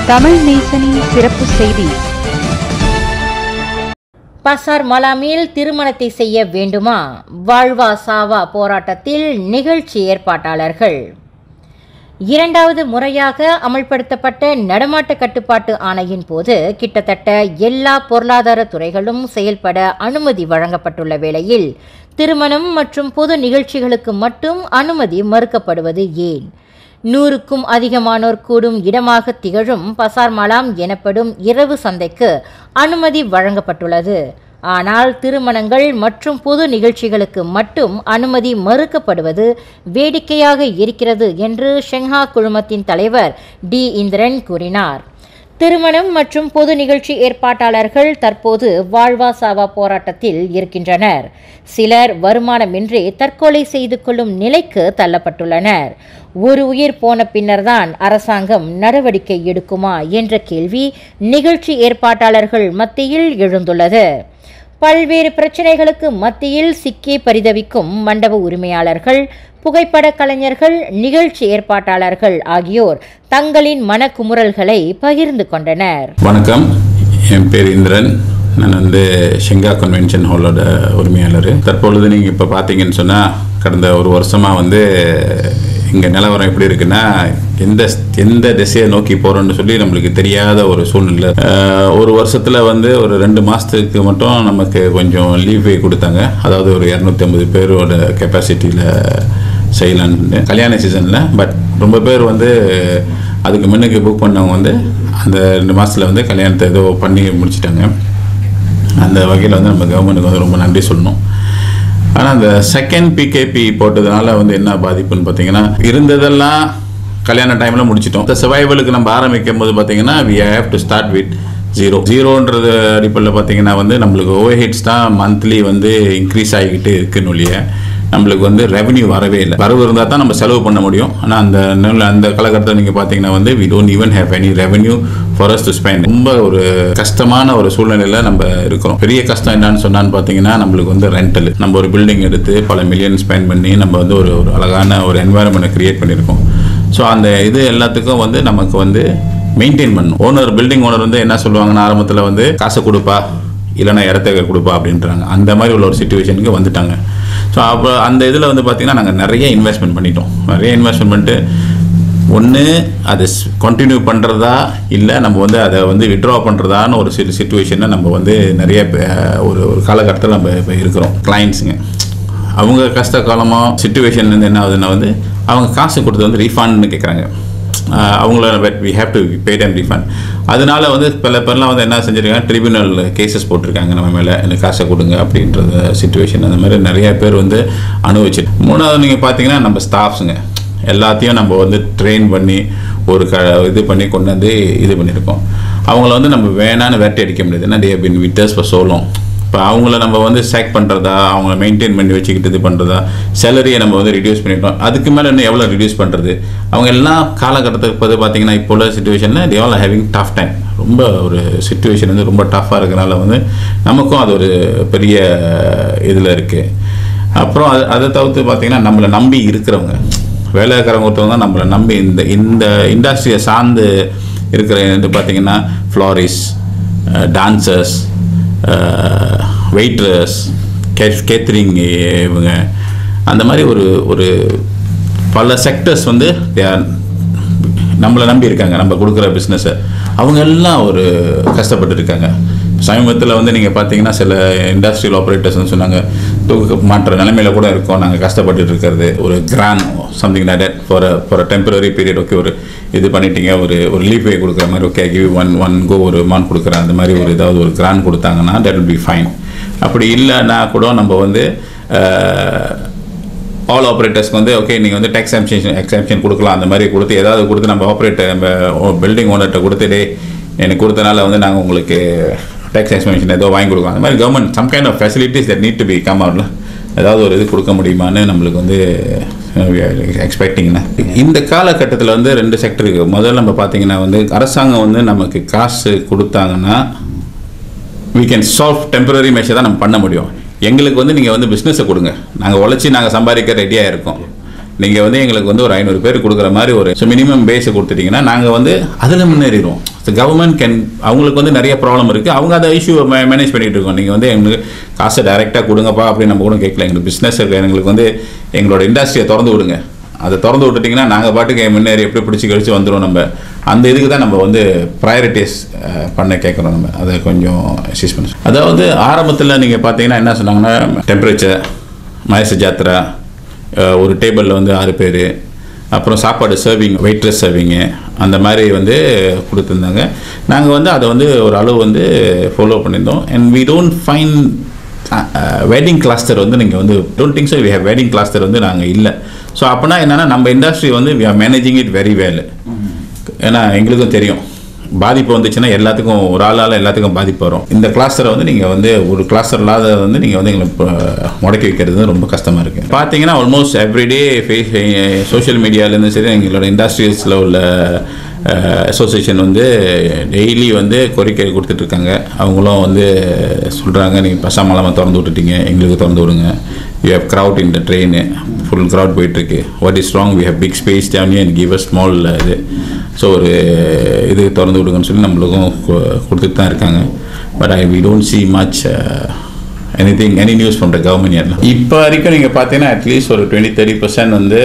தமிழ் நேசனின் சிறப்பு செய்தி பசார் மலாமில் திருமணத்தை செய்ய வேண்டுமா வாழ்வா சாவா போராட்டத்தில் நிகழ்ச்சி ஏற்பாட்டாளர்கள் இரண்டாவது முறையாக அமல்படுத்தப்பட்ட நடமாட்ட கட்டுப்பாட்டு ஆணையின் போது கிட்டத்தட்ட எல்லா பொருளாதார துறைகளும் செயல்பட அனுமதி வழங்கப்பட்டுள்ள வேளையில் திருமணம் மற்றும் பொது நிகழ்ச்சிகளுக்கு மட்டும் அனுமதி மறுக்கப்படுவது ஏன் நூறுக்கும் அதிகமானோர் கூடும் இடமாக திகழும் பசார் மலாம் எனப்படும் இரவு சந்தைக்கு அனுமதி வழங்கப்பட்டுள்ளது ஆனால் திருமணங்கள் மற்றும் பொது நிகழ்ச்சிகளுக்கு மட்டும் அனுமதி மறுக்கப்படுவது வேடிக்கையாக இருக்கிறது என்று ஷெங்ஹா குழுமத்தின் தலைவர் டி இந்திரன் கூறினார் திருமணம் மற்றும் பொது நிகழ்ச்சி ஏற்பாட்டாளர்கள் தற்போது வாழ்வா சாவா போராட்டத்தில் இருக்கின்றனர் சிலர் வருமானமின்றி தற்கொலை செய்து கொள்ளும் நிலைக்கு தள்ளப்பட்டுள்ளனர் ஒரு உயிர் போன பின்னர்தான் அரசாங்கம் நடவடிக்கை எடுக்குமா என்ற கேள்வி நிகழ்ச்சி ஏற்பாட்டாளர்கள் மத்தியில் எழுந்துள்ளது பல்வேறு பிரச்சனைகளுக்கு மத்தியில் சிக்கி பரிதவிக்கும் மண்டப உரிமையாளர்கள் புகைப்பட கலைஞர்கள் நிகழ்ச்சி ஏற்பாட்டாளர்கள் ஆகியோர் தங்களின் மனக்குமுறல்களை பகிர்ந்து கொண்டனர் வணக்கம் என் பேர் இந்திரன் நான் வந்து ஷெங்கா கன்வென்ஷன் ஹாலோட உரிமையாளர் தற்பொழுது நீங்கள் இப்போ பார்த்தீங்கன்னு சொன்னால் கடந்த ஒரு வருஷமாக வந்து இங்கே நிலவரம் எப்படி இருக்குன்னா எந்த எந்த திசையை நோக்கி போகிறோன்னு சொல்லி நம்மளுக்கு தெரியாத ஒரு சூழ்நிலை அஹ், ஒரு வருஷத்தில் வந்து ஒரு ரெண்டு மாதத்துக்கு மட்டும் நமக்கு கொஞ்சம் லீவே கொடுத்தாங்க அதாவது ஒரு இரநூத்தி ஐம்பது பேரோட கெப்பாசிட்டியில் செய்யலான்னு கல்யாண சீசனில் பட் ரொம்ப பேர் வந்து அதுக்கு முன்னுக்கு புக் பண்ணவங்க வந்து அந்த ரெண்டு மாதத்தில் வந்து கல்யாணத்தை ஏதோ பண்ணி முடிச்சிட்டாங்க அந்த வகையில் வந்து நம்ம கவர்மெண்ட்டுக்கு வந்து ரொம்ப நன்றி சொல்லணும் ஆனால் அந்த செகண்ட் பிகேபி போட்டதுனால வந்து என்ன பாதிப்புன்னு பார்த்தீங்கன்னா இருந்ததெல்லாம் கல்யாண டைமில் முடிச்சிட்டோம் இந்த சர்வைவலுக்கு நம்ம ஆரம்பிக்கும் போது பார்த்தீங்கன்னா we have to start with zero ஜீரோன்றது அடிப்படையில் பார்த்தீங்கன்னா வந்து நம்மளுக்கு ஓவர் ஹெட்ஸ் தான் மந்த்லி வந்து இன்க்ரீஸ் ஆகிக்கிட்டு இருக்குன்னு ஒழிய நம்மளுக்கு வந்து ரெவன்யூ வரவே இல்லை வரவு இருந்தால் தான் நம்ம செலவு பண்ண முடியும் ஆனால் அந்த நேரத்துல- அந்த காலகட்டத்தில் நீங்கள் பார்த்தீங்கன்னா வந்து we don't even have any revenue for us to spend ரொம்ப ஒரு கஷ்டமான ஒரு சூழ்நிலையில் நம்ம இருக்கிறோம் பெரிய கஷ்டம் என்னன்னு சொன்னான்னு பார்த்தீங்கன்னா நம்மளுக்கு வந்து ரெண்டல் நம்ம ஒரு பில்டிங் எடுத்து பல மில்லியன் ஸ்பெண்ட் பண்ணி நம்ம வந்து ஒரு ஒரு அழகான ஒரு என்வாயர்மெண்ட்டை கிரியேட் பண்ணியிருக்கோம் ஸோ அந்த இது எல்லாத்துக்கும் வந்து நமக்கு வந்து மெயின்டைன் பண்ணணும் ஓனர் பில்டிங் ஓனர் வந்து என்ன சொல்லுவாங்கன்னா ஆரம்பத்தில் வந்து காசை கொடுப்பா இல்லைன்னா இடத்த கொடுப்பா அப்படின்றாங்க அந்த மாதிரி உள்ள ஒரு சுச்சுவேஷனுக்கு வந்துட்டாங்க ஸோ அப்போ அந்த இதில் வந்து பார்த்திங்கன்னா நாங்கள் நிறைய இன்வெஸ்ட்மெண்ட் பண்ணிட்டோம் நிறைய இன்வெஸ்ட்மெண்ட் பண்ணிட்டு ஒன்று அதை கண்டினியூ பண்ணுறதா இல்லை நம்ம வந்து அதை வந்து விட்ரா பண்ணுறதான்னு ஒரு சில சுச்சுவேஷனை நம்ம வந்து நிறைய பே- ஒரு ஒரு காலகட்டத்தில் நம்ம இப்போ இருக்கிறோம் கிளைண்ட்ஸுங்க அவங்க கஷ்ட காலமாக சுச்சுவேஷன் வந்து என்ன ஆகுதுன்னா வந்து அவங்க காசு கொடுத்து வந்து ரீஃபண்ட்னு கேட்குறாங்க அவங்கள but we have to pay time refund அதனால வந்து பல பேர்லாம் வந்து என்ன செஞ்சுருக்காங்க ட்ரிபியூனல் கேசஸ் போட்டிருக்காங்க நம்ம மேலே எனக்கு காசை கொடுங்க அப்படின்றத சுச்சுவேஷன் அந்த மாதிரி நிறைய பேர் வந்து அனுபவிச்சு மூணாவது நீங்கள் பார்த்தீங்கன்னா நம்ம ஸ்டாஃப்ஸுங்க எல்லாத்தையும் நம்ம வந்து ட்ரெயின் பண்ணி ஒரு க இது பண்ணி கொண்டு வந்து இது பண்ணியிருக்கோம் அவங்கள வந்து நம்ம வேணான்னு வேட்டை அடிக்க முடியாது ஏன்னா டே பின் விட்டர்ஸ் for so long இப்போ அவங்கள நம்ம வந்து சேக் பண்ணுறதா அவங்கள மெயின்டைன் பண்ணி வச்சுக்கிட்டு இது பண்ணுறதா சேலரியை நம்ம வந்து ரிடியூஸ் பண்ணிட்டோம் அதுக்கு மேலே இன்னும் எவ்வளோ ரிடியூஸ் பண்ணுறது அவங்க எல்லாம் காலகட்டத்துக்கு பார்த்து பார்த்தீங்கன்னா இப்போ உள்ள சுச்சுவேஷனில் they all having tough time ரொம்ப ஒரு சுச்சுவேஷன் வந்து ரொம்ப டஃப்பாக இருக்கிறனால வந்து நமக்கும் அது ஒரு பெரிய இதில் இருக்குது அப்புறம் அது அதை தவிர்த்து பார்த்தீங்கன்னா நம்மளை நம்பி இருக்கிறவங்க வேலை இருக்கிறவங்க ஒருத்தவங்க தான் நம்மளை நம்பி இந்த இந்த இண்டஸ்ட்ரியை சார்ந்து இருக்கிற இது பார்த்தீங்கன்னா ஃப்ளாரிஸ் டான்சர்ஸ் வெயிட்ரஸ் கே கேத்ரிங் இவங்க அந்த மாதிரி ஒரு ஒரு பல செக்டர்ஸ் வந்து they are நம்மளை நம்பி இருக்காங்க நம்ம கொடுக்குற பிஸ்னஸை அவங்க எல்லாம் ஒரு கஷ்டப்பட்டு இருக்காங்க சமீபத்தில் வந்து நீங்கள் பார்த்தீங்கன்னா சில இண்டஸ்ட்ரியல் ஆப்ரேட்டர்ஸ்னு சொன்னாங்க தூக்க மாற்ற நிலைமையில கூட இருக்கோம் நாங்கள் கஷ்டப்பட்டுட்டு இருக்கிறது ஒரு grant something not for for temporary period okay ஒரு இது பண்ணிட்டீங்க ஒரு ஒரு லீவ் வே கொடுக்குற மாதிரி okay give one one go ஒரு மான் கொடுக்குறேன் அந்த மாதிரி ஒரு ஏதாவது ஒரு கிராண்ட் கொடுத்தாங்கன்னா தட் will பி ஃபைன் அப்படி இல்லைன்னா கூட நம்ம வந்து அஹ், ஆல் ஆப்ரேட்டர்ஸ்க்கு வந்து ஓகே நீங்கள் வந்து டேக்ஸ் எக்ஸாம்ஷன் எக்ஸாம்ஷன் கொடுக்கலாம் அந்த மாதிரி கொடுத்து ஏதாவது கொடுத்து நம்ம ஆப்ரேட்டர் நம்ம பில்டிங் ஓனர்கிட்ட கொடுத்து டே எனக்கு கொடுத்தனால வந்து நாங்கள் உங்களுக்கு டேக்ஸ் எக்ஸாம்ஷன் ஏதோ வாங்கி கொடுக்கலாம் அந்த மாதிரி government some kind of facilities that need to be come அவுட்ல ஏதாவது ஒரு இது கொடுக்க முடியுமான்னு நம்மளுக்கு வந்து எக்ஸ்பெக்டிங்னா இந்த காலகட்டத்தில் வந்து ரெண்டு செக்டர் இருக்குது முதல்ல நம்ம பார்த்தீங்கன்னா வந்து அரசாங்கம் வந்து நமக்கு காசு கொடுத்தாங்கன்னா we can solve temporary measure தான் நம்ம பண்ண முடியும் எங்களுக்கு வந்து நீங்கள் வந்து பிஸ்னஸை கொடுங்க நாங்கள் உழைச்சி நாங்கள் சம்பாதிக்க ரெடியாக இருக்கோம் நீங்கள் வந்து எங்களுக்கு வந்து ஒரு ஐநூறு பேர் கொடுக்குற மாதிரி ஒரு ஸோ மினிமம் பேஸை கொடுத்துட்டீங்கன்னா நாங்கள் வந்து அதில் முன்னேறிடுவோம் கவர்மெண்ட் கேன் அவங்களுக்கு வந்து நிறைய ப்ராப்ளம் இருக்குது அவங்க அதை இஷ்யூ மேனேஜ் பண்ணிட்டு இருக்கோம் நீங்கள் வந்து எங்களுக்கு காசை டைரெக்டாக கொடுங்கப்பா அப்படின்னு நம்ம கூட கேட்கல எங்களுக்கு பிஸ்னஸ் எங்களுக்கு வந்து எங்களோட இண்டஸ்ட்ரியை திறந்து விடுங்க அதை திறந்து விட்டுட்டிங்கன்னா நாங்கள் பாட்டுக்கு முன்னேறி எப்படி பிடிச்சி கழிச்சு வந்துடும் நம்ம அந்த இதுக்கு தான் நம்ம வந்து ப்ரையாரிட்டிஸ் பண்ண கேட்குறோம் நம்ம அதை கொஞ்சம் அசிஸ் பண்ண அதாவது ஆரம்பத்தில் நீங்கள் பார்த்தீங்கன்னா என்ன சொன்னாங்கன்னா டெம்பரேச்சர் மயச ஜாத்திரா அஹ், ஒரு டேபிளில் வந்து ஆறு பேர் அப்புறம் சாப்பாடு சர்விங் வெயிட்ரஸ் சர்விங்கு அந்த மாதிரி வந்து கொடுத்துருந்தாங்க நாங்கள் வந்து அதை வந்து ஒரு அளவு வந்து ஃபாலோ பண்ணியிருந்தோம் and we don't find wedding cluster வந்து நீங்கள் வந்து don't think so we have wedding cluster வந்து நாங்கள் இல்லை ஸோ அப்போனா என்னென்னா நம்ம இண்டஸ்ட்ரி வந்து we are managing it very well ஏன்னா எங்களுக்கும் தெரியும் பாதிப்பு வந்துச்சுன்னா எல்லாத்துக்கும் ஒரு ஆளால் எல்லாத்துக்கும் பாதிப்பு வரும் இந்த கிளாஸ்டரை வந்து நீங்கள் வந்து ஒரு கிளாஸ்டர் இல்லாத வந்து நீங்கள் வந்து எங்களை இப்போ முடக்கி வைக்கிறது வந்து ரொம்ப கஷ்டமாக இருக்குது பார்த்தீங்கன்னா ஆல்மோஸ்ட் எவ்ரிடே ஃபேஸ் சோஷியல் மீடியாலேருந்து சரி எங்களோட இண்டஸ்ட்ரியல்ஸில் உள்ள அசோசியேஷன் வந்து டெய்லி வந்து கோரிக்கை கொடுத்துட்ருக்காங்க அவங்களும் வந்து சொல்கிறாங்க நீங்கள் பசாமலாமல் திறந்து விட்டுட்டீங்க எங்களுக்கு திறந்து விடுங்க you have crowd in the train full crowd போயிட்டுருக்கு what is wrong we have big space down here and give a small இது ஸோ ஒரு இது திறந்து விடுங்கன்னு சொல்லி நம்மளுக்கும் கு- கொடுத்துட்டு தான் இருக்காங்க but I we don't see much any thing any news from the government yet இப்போ வரைக்கும் நீங்கள் பார்த்தீங்கன்னா அட்லீஸ்ட் ஒரு டுவெண்ட்டி தேர்ட்டி பர்சன்ட் வந்து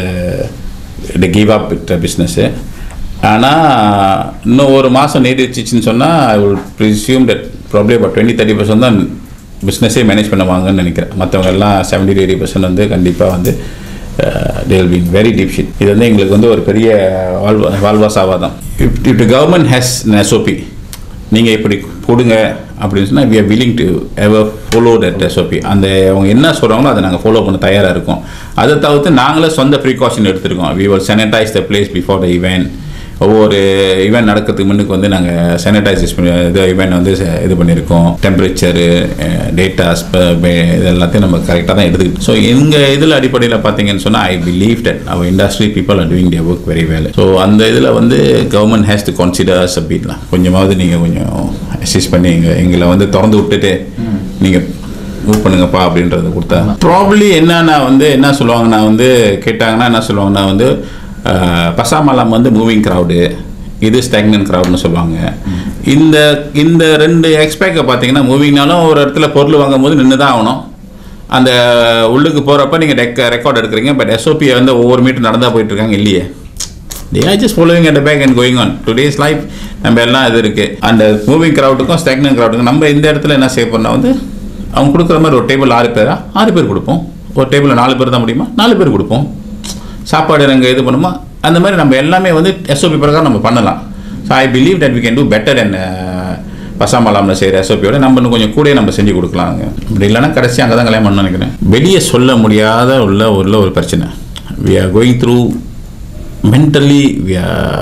the give up with business ஆனால் இன்னும் ஒரு மாதம் நீடிச்சிச்சின்னு சொன்னால் I will presume that probably about twenty thirty percent தான் பிஸ்னஸே மேனேஜ் பண்ணுவாங்கன்னு நினைக்கிறேன் மற்றவங்க எல்லாம் செவன்டி எயிட்டி பர்சன்ட் வந்து கண்டிப்பாக வந்து தேல் பீன் வெரி டீப் ஷிட் இது வந்து எங்களுக்கு வந்து ஒரு பெரிய வாழ்வா வாழ்வா சாவாதான் இப் இப் கவர்மெண்ட் ஹேஸ் எஸ்ஓபி நீங்கள் இப்படி கொடுங்க அப்படின்னு சொன்னால் we are willing to ever follow that SOP அந்த அவங்க என்ன சொல்கிறாங்களோ அதை நாங்கள் ஃபாலோ பண்ண தயாராக இருக்கோம் அதை தவிர்த்து நாங்களே சொந்த ப்ரிகாஷன் எடுத்திருக்கோம் we will sanitize the place before the event ஒவ்வொரு ஈவெண்ட் நடக்கிறதுக்கு முன்னுக்கு வந்து நாங்கள் சானிடைசேஷன் பண்ணி இது ஈவெண்ட் வந்து ச- இது பண்ணியிருக்கோம் டெம்பரேச்சரு டேட்டாஸ் இது எல்லாத்தையும் நம்ம கரெக்டாக தான் எடுத்துக்கிட்டு ஸோ எங்கள் இதில் அடிப்படையில் பார்த்தீங்கன்னு சொன்னால் I believe that our industry people are doing their work very well so அந்த இதில் வந்து கவர்மெண்ட் ஹேஸ் டு கன்சிடர்ஸ் அப்படின்லாம் கொஞ்சமாவது நீங்கள் கொஞ்சம் அசிஸ்ட் பண்ணி எங்கள் எங்களை வந்து திறந்து விட்டுட்டு நீங்கள் மூவ் பண்ணுங்கப்பா அப்படின்றத கொடுத்தா ப்ராப்ளி என்னன்னா வந்து என்ன சொல்லுவாங்கன்னா வந்து கேட்டாங்கன்னா என்ன சொல்லுவாங்கன்னா வந்து அஹ், பசாமலம் வந்து மூவிங் க்ரௌடு இது ஸ்டாக்னன் க்ரௌட்னு சொல்லுவாங்க இந்த இந்த ரெண்டு எக்ஸ்பேக்கை பார்த்தீங்கன்னா மூவிங்னாலும் ஒரு இடத்துல பொருள் வாங்கும் போது நின்று தான் ஆகணும் அந்த உள்ளுக்கு போகிறப்ப நீங்கள் டெக் ரெக்கார்ட் எடுக்கிறீங்க பட் எஸ்ஓபியை வந்து ஒவ்வொரு மீட்டர் நடந்தா போயிட்டு இருக்காங்க இல்லையே they are just following at back and going on today's life நம்ம எல்லாம் இது இருக்குது அந்த மூவிங் க்ரௌடுக்கும் ஸ்டாக்னன் க்ரௌடுக்கும் நம்ம இந்த இடத்துல என்ன செய்ய பண்ணால் வந்து அவங்க கொடுக்குற மாதிரி ஒரு டேபிள் ஆறு பேரா ஆறு பேர் கொடுப்போம் ஒரு டேபிளில் நாலு பேர் தான் முடியுமா நாலு பேர் கொடுப்போம் சாப்பாடு நாங்கள் இது பண்ணுமா அந்த மாதிரி நம்ம எல்லாமே வந்து எஸ்ஓபி பிரகாரம் நம்ம பண்ணலாம் so I believe that we can do better and பசாமலாமில் செய்கிற எஸ்ஓபியோட நம்ம இன்னும் கொஞ்சம் கூட நம்ம செஞ்சு கொடுக்கலாங்க இப்படி இல்லைன்னா கடைசி அங்கே தான் கல்யாணம் பண்ணணும்னு நினைக்கிறேன் வெளியே சொல்ல முடியாத உள்ள உள்ள ஒரு பிரச்சனை we are going through mentally we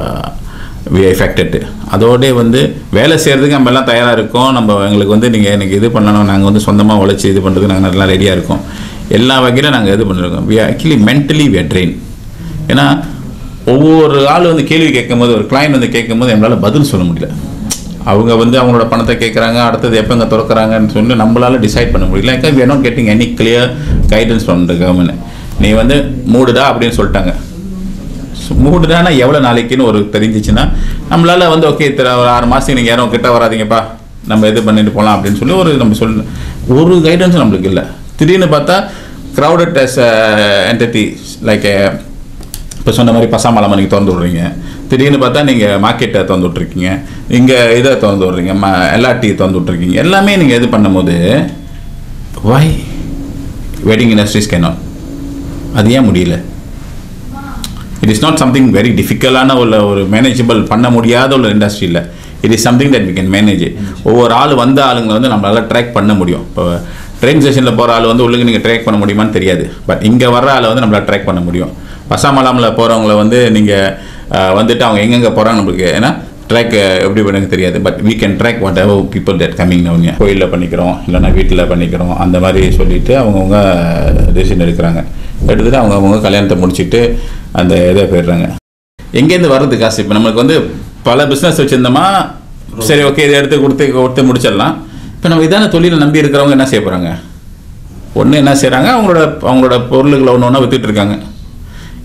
we affected அதோடய வந்து வேலை செய்கிறதுக்கு நம்ம எல்லாம் தயாராக இருக்கோம் நம்ம எங்களுக்கு வந்து நீங்கள் எனக்கு இது பண்ணணும் நாங்கள் வந்து சொந்தமாக உழைச்சி இது பண்ணுறதுக்கு நாங்கள் நல்லா ரெடியாக இருக்கோம் எல்லா வகையிலும் நாங்கள் இது பண்ணிருக்கோம் we actually mentally we are train ஏன்னா ஒவ்வொரு ஆள் வந்து கேள்வி கேட்கும்போது ஒரு கிளைண்ட் வந்து கேட்கும்போது எங்களால் பதில் சொல்ல முடியல அவங்க வந்து அவங்களோட பணத்தை கேட்குறாங்க அடுத்தது எப்போங்க திறக்கறாங்கன்னு சொல்லி நம்மளால டிசைட் பண்ண முடியல ஏன்னா we are not getting any clear guidance from the government நீ வந்து மூடுடா அப்படின்னு சொல்லிட்டாங்க மூடுதானா எவ்வளோ நாளைக்குன்னு ஒரு தெரிஞ்சிச்சுன்னா நம்மளால வந்து ஓகே இத்தனை ஒரு ஆறு மாதத்துக்கு நீங்கள் யாரும் கிட்ட வராதீங்கப்பா நம்ம இது பண்ணிட்டு போகலாம் அப்படின்னு சொல்லி ஒரு நம்ம சொல்ல ஒரு கைடன்ஸும் நம்மளுக்கு இல்லை திடீர்னு பார்த்தா க்ரௌடட் as என்டிட்டி லைக் இப்போ சொன்ன மாதிரி பசாமலம் நீங்கள் திறந்து விட்றீங்க திடீர்னு பார்த்தா நீங்கள் மார்க்கெட்டை திறந்து விட்ருக்கீங்க இங்கே இதை திறந்து விட்றீங்க ம எல்ஆர்டி திறந்து விட்ருக்கீங்க எல்லாமே நீங்கள் இது பண்ணும்போது வை வெட்டிங் இண்டஸ்ட்ரீஸ் கேனாட் அது ஏன் முடியல it is not something very டிஃபிகல்ட்டான உள்ள ஒரு மேனேஜபிள் பண்ண முடியாத உள்ள இண்டஸ்ட்ரி இல்லை it is something that we can manage ஒவ்வொரு ஆள் வந்த ஆளுங்களை வந்து நம்மளால ட்ராக் பண்ண முடியும் இப்போ ட்ரெயின் ஸ்டேஷனில் போகிற ஆள் வந்து உள்ளுக்கு நீங்கள் ட்ராக் பண்ண முடியுமான்னு தெரியாது பட் இங்கே வர்ற ஆளை வந்து நம்மளால ட்ராக் பண்ண முடியும் பசாமலாமில் போகிறவங்கள வந்து நீங்கள் வந்துட்டு அவங்க எங்கெங்கே போகிறாங்க நம்மளுக்கு ஏன்னா ட்ராக் எப்படி பண்ணுங்க தெரியாது but we can track whatever people that coming down கோயிலில் பண்ணிக்கிறோம் இல்லைன்னா வீட்டில் பண்ணிக்கிறோம் அந்த மாதிரி சொல்லிட்டு அவங்கவுங்க டெசிஷன் எடுக்கிறாங்க எடுத்துட்டு அவங்க அவங்க கல்யாணத்தை முடிச்சுட்டு அந்த இதை போயிடுறாங்க எங்கேருந்து வர்றது காசு இப்போ நம்மளுக்கு வந்து பல பிஸ்னஸ் வச்சுருந்தோமா சரி ஓகே இதை எடுத்து கொடுத்து கொடுத்து முடிச்சிடலாம் இப்போ நம்ம இதான தொழிலை நம்பி இருக்கிறவங்க என்ன செய்ய போகிறாங்க ஒன்று என்ன செய்கிறாங்க அவங்களோட அவங்களோட பொருளுகளை ஒன்று ஒன்றா வித்துட்டு இருக்காங்க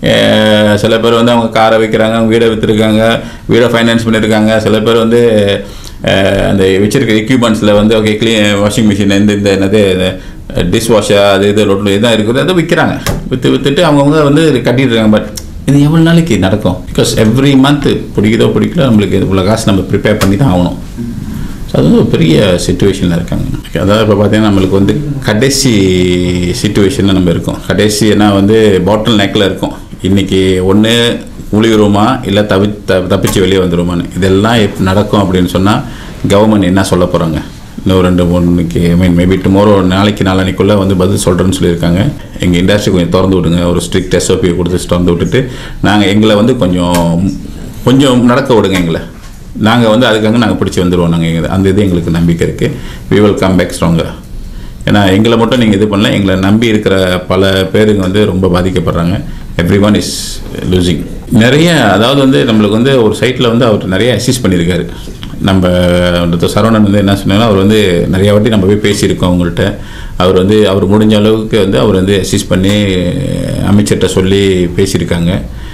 அஹ் சில பேர் வந்து அவங்க காரை விற்கிறாங்க அவங்க வீடை விற்றுருக்காங்க வீடை ஃபைனான்ஸ் பண்ணியிருக்காங்க சில பேர் வந்து அஹ், அந்த வச்சிருக்க எக்யூப்மெண்ட்ஸில் வந்து ஓகே க்ளீன் வாஷிங் மிஷின் இந்த இந்த என்னது டிஷ் வாஷர் அது இது ரொட்டில் இதான் இருக்குது அதை விற்கிறாங்க விற்று விற்றுட்டு அவங்கவுங்க வந்து கட்டிட்டு இருக்காங்க பட் இது எவ்வளோ நாளைக்கு நடக்கும் பிகாஸ் எவ்ரி மந்த் பிடிக்குதோ பிடிக்கல நம்மளுக்கு இவ்வளோ காசு நம்ம ப்ரிப்பேர் பண்ணி தான் ஆகணும் ஸோ அது வந்து ஒரு பெரிய சுச்சுவேஷனில் இருக்காங்க அதாவது இப்போ பார்த்தீங்கன்னா நம்மளுக்கு வந்து கடைசி சுச்சுவேஷனில் நம்ம இருக்கோம் கடைசினா வந்து பாட்டில் நெக்கில் இருக்கும் இன்றைக்கி ஒன்று உளியுருமா இல்லை தவி த தப்பிச்சு வெளியே வந்துருமான்னு இதெல்லாம் எப்ப நடக்கும் அப்படின்னு சொன்னால் கவர்மெண்ட் என்ன சொல்ல போகிறாங்க இன்னும் ரெண்டு மூணுக்கு ஐ மீன் மேபி டுமாரோ நாளைக்கு நாளானிக்குள்ளே வந்து பதில் சொல்கிறேன்னு சொல்லியிருக்காங்க எங்கள் இண்டஸ்ட்ரி கொஞ்சம் திறந்து விடுங்க ஒரு ஸ்ட்ரிக்ட் எஸ்ஓபி கொடுத்து திறந்து விட்டுட்டு நாங்கள் எங்களை வந்து கொஞ்சம் கொஞ்சம் நடக்க விடுங்க எங்களை நாங்கள் வந்து அதுக்காக நாங்கள் பிடிச்சி வந்துடுவோம் நாங்கள் எங்க அந்த இது எங்களுக்கு நம்பிக்கை இருக்குது we will come back stronger ஏன்னா எங்களை மட்டும் நீங்கள் இது பண்ணல எங்களை நம்பி இருக்கிற பல பேருங்க வந்து ரொம்ப பாதிக்கப்படுறாங்க எவ்ரி ஒன் இஸ் லூசிங் நிறைய அதாவது வந்து நம்மளுக்கு வந்து ஒரு சைட்டில் வந்து அவர் நிறைய அசிஸ்ட் பண்ணியிருக்காரு நம்ம அந்த சரவணன் வந்து என்ன சொன்னாலும் அவர் வந்து நிறைய வாட்டி நம்ம போய் பேசியிருக்கோம் அவங்கள்ட்ட அவர் வந்து அவர் முடிஞ்ச அளவுக்கு வந்து அவர் வந்து அசிஸ்ட் பண்ணி அமைச்சர்கிட்ட சொல்லி பேசியிருக்காங்க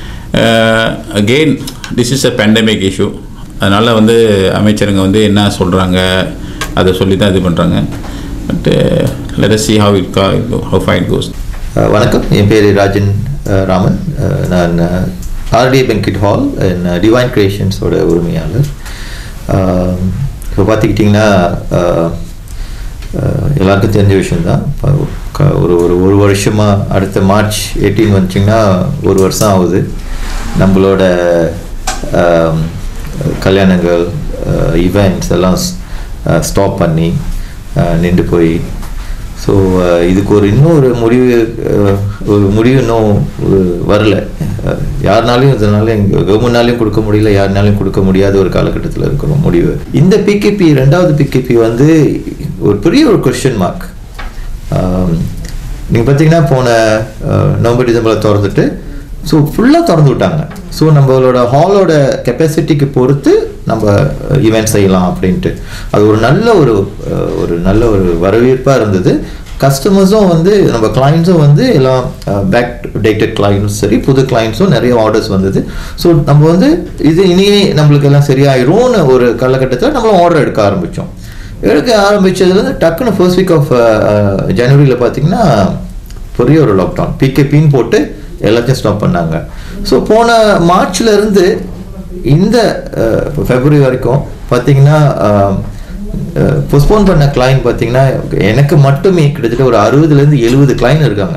again this is a pandemic issue அதனால் வந்து அமைச்சருங்க வந்து என்ன சொல்கிறாங்க அதை சொல்லி தான் இது பண்ணுறாங்க but let see how it கா ஹவ் ஃபைன் கோஸ் அஹ் வணக்கம் என் பேர் ராஜன் அஹ் ராமன் அஹ் நான் ஆர்டி பெங்கிட் ஹால் டிவைன் கிரியேஷன்ஸோட உரிமையாளர் அஹ் இப்போ பார்த்துக்கிட்டிங்கன்னா அஹ், அஹ், எல்லாருக்கும் தெரிஞ்ச விஷயம்தான் இப்போ க- ஒரு ஒரு ஒரு வருஷமாக அடுத்த மார்ச் எயிட்டீன் வந்துச்சிங்கன்னா ஒரு வருஷம் ஆகுது நம்மளோட அஹ், கல்யாணங்கள் ஈவெண்ட்ஸ் எல்லாம் ஸ்டாப் பண்ணி அஹ், நின்று போய் ஸோ இதுக்கு ஒரு இன்னும் ஒரு முடிவு அஹ், ஒரு முடிவு இன்னும் ஒரு வரல அஹ், யாருனாலையும் இதனால கவர்மெண்ட்னாலையும் கொடுக்க முடியல யாருனாலையும் கொடுக்க முடியாத ஒரு காலகட்டத்தில் இருக்கிறோம் முடிவு இந்த பிகேபி ரெண்டாவது பிகேபி வந்து ஒரு பெரிய ஒரு கொஸ்டின் மார்க் நீங்கள் பார்த்தீங்கன்னா போன அஹ், நவம்பர் டிசம்பரில் திறந்துட்டு ஸோ ஃபுல்லாக திறந்து விட்டாங்க ஸோ நம்மளோட ஹாலோட கெப்பாசிட்டிக்கு பொறுத்து நம்ம ஈவெண்ட் செய்யலாம் அப்படின்ட்டு அது ஒரு நல்ல ஒரு அஹ், ஒரு நல்ல ஒரு வரவேற்பாக இருந்தது கஸ்டமர்ஸும் வந்து நம்ம கிளைண்ட்ஸும் வந்து எல்லாம் பேக் டேட்டட் கிளைண்ட்ஸும் சரி புது கிளைண்ட்ஸும் நிறைய ஆர்டர்ஸ் வந்தது ஸோ நம்ம வந்து இது இனியே நம்மளுக்கு எல்லாம் சரியாயிரும்னு ஒரு காலகட்டத்தில் நம்மளும் ஆர்டர் எடுக்க ஆரம்பித்தோம் எடுக்க ஆரம்பிச்சதுலேருந்து டக்குன்னு ஃபர்ஸ்ட் வீக் ஆஃப் ஜனவரியில் பார்த்தீங்கன்னா பெரிய ஒரு லாக்டவுன் பிகேபின்னு போட்டு எல்லாத்தையும் ஸ்டாப் பண்ணாங்க ஸோ போன மார்ச்ல இருந்து இந்த அஹ், இப்போ ஃபெப்ரவரி வரைக்கும் பார்த்தீங்கன்னா போஸ்ட்போன் பண்ண கிளைண்ட் பார்த்தீங்கன்னா எனக்கு மட்டுமே கிட்டத்தட்ட ஒரு அறுபதுலேருந்து எழுபது கிளைண்ட் இருக்காங்க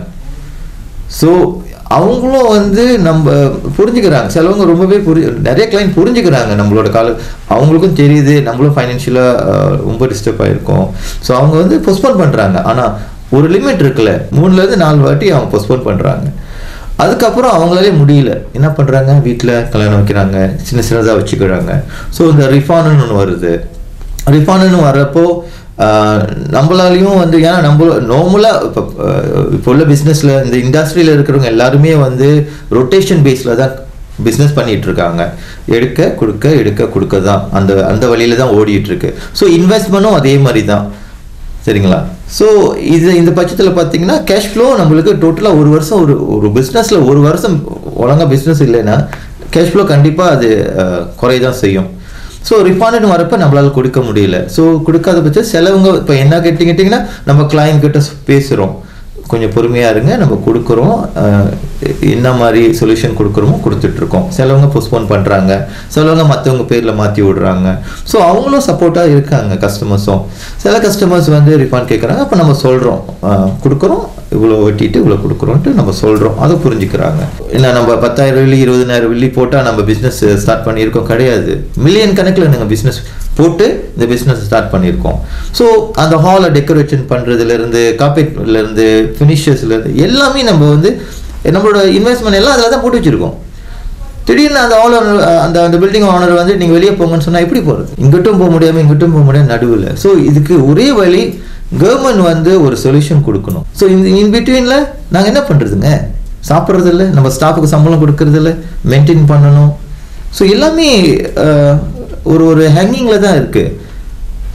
ஸோ அவங்களும் வந்து நம்ம புரிஞ்சுக்கிறாங்க சிலவங்க ரொம்பவே புரி நிறைய கிளைண்ட் புரிஞ்சுக்கிறாங்க நம்மளோட கால அவங்களுக்கும் தெரியுது நம்மளும் ஃபைனான்ஷியலாக ரொம்ப டிஸ்டர்ப் ஆகிருக்கோம் ஸோ அவங்க வந்து போஸ்ட்போன் பண்ணுறாங்க ஆனால் ஒரு லிமிட் இருக்குல்ல மூணுலேருந்து நாலு வாட்டி அவங்க போஸ்ட்போன் பண்ணுறாங்க அதுக்கப்புறம் அவங்களாலே முடியல என்ன பண்ணுறாங்க வீட்டில் கல்யாணம் வைக்கிறாங்க சின்ன சின்னதாக வச்சுக்கிறாங்க ஸோ இந்த ரிஃபான்னு ஒன்று வருது ரிஃபான்னு வர்றப்போ ஆஹ், நம்மளாலையும் வந்து ஏன்னா நம்ம நார்மலாக இப்போ இப்போ உள்ள பிஸ்னஸில் இந்த இண்டஸ்ட்ரியில் இருக்கிறவங்க எல்லாருமே வந்து ரொட்டேஷன் பேஸில் தான் பிஸ்னஸ் பண்ணிட்டு இருக்காங்க எடுக்க கொடுக்க எடுக்க கொடுக்க தான் அந்த அந்த வழியில தான் ஓடிட்டு இருக்கு ஸோ இன்வெஸ்ட்மெண்ட்டும் அதே மாதிரி தான் சரிங்களா ஸோ இது இந்த பட்சத்தில் பார்த்தீங்கன்னா கேஷ் ஃப்ளோ நம்மளுக்கு டோட்டலாக ஒரு வருஷம் ஒரு ஒரு பிஸ்னஸில் ஒரு வருஷம் ஒழுங்கா பிஸ்னஸ் இல்லைன்னா கேஷ் ஃப்ளோ கண்டிப்பாக அது குறைய தான் செய்யும் ஸோ ரிஃபாண்ட் வரப்ப நம்மளால கொடுக்க முடியல ஸோ கொடுக்காத பட்சம் செலவுங்க இப்போ என்ன கேட்டிங்கிட்டிங்கன்னா நம்ம கிளைண்ட் கிட்ட பேசுகிறோம் கொஞ்சம் பொறுமையாக இருங்க நம்ம கொடுக்குறோம் அஹ், என்ன மாதிரி சொல்யூஷன் கொடுக்குறோமோ கொடுத்துட்ருக்கோம் சிலவங்க போஸ்ட்போன் பண்ணுறாங்க சிலவங்க மற்றவங்க பேரில் மாற்றி விடுறாங்க ஸோ அவங்களும் சப்போர்ட்டாக இருக்காங்க கஸ்டமர்ஸும் சில கஸ்டமர்ஸ் வந்து ரிஃபாண்ட் கேட்குறாங்க அப்போ நம்ம சொல்கிறோம் கொடுக்குறோம் இவ்வளோ வெட்டிட்டு இவ்வளோ கொடுக்குறோன்ட்டு நம்ம சொல்கிறோம் அதை புரிஞ்சுக்கிறாங்க ஏன்னா நம்ம பத்தாயிரம் வெள்ளி இருபதாயிரம் வெள்ளி போட்டால் நம்ம பிஸ்னஸ் ஸ்டார்ட் பண்ணியிருக்கோம் கிடையாது மில்லியன் கணக்கில் நாங்கள் பிஸ்னஸ் போட்டு இந்த பிஸ்னஸ் ஸ்டார்ட் பண்ணியிருக்கோம் ஸோ அந்த ஹாலை டெக்கரேஷன் பண்ணுறதுலேருந்து காப்பேட்லேருந்து ஃபினிஷர்ஸ்லேருந்து எல்லாமே நம்ம வந்து நம்மளோட இன்வெஸ்ட்மெண்ட் எல்லாம் அதில் தான் போட்டு வச்சுருக்கோம் திடீர்னு அந்த ஓனர் அந்த அந்த பில்டிங் ஓனர் வந்து நீங்கள் வெளியே போங்கன்னு சொன்னால் எப்படி போகிறது இங்கிட்டும் போக முடியாமல் இங்கிட்டும் போக முடியாது நடுவில் ஸோ இதுக்கு ஒரே வழி கவர்மெண்ட் வந்து ஒரு சொல்யூஷன் கொடுக்கணும் ஸோ இந்த இன் பிட்வீனில் நாங்கள் என்ன பண்ணுறதுங்க சாப்பிட்றது இல்லை நம்ம ஸ்டாஃபுக்கு சம்பளம் கொடுக்கறது இல்லை மெயின்டைன் பண்ணணும் ஸோ எல்லாமே அஹ், ஒரு ஒரு ஹேங்கிங்கில் தான் இருக்குது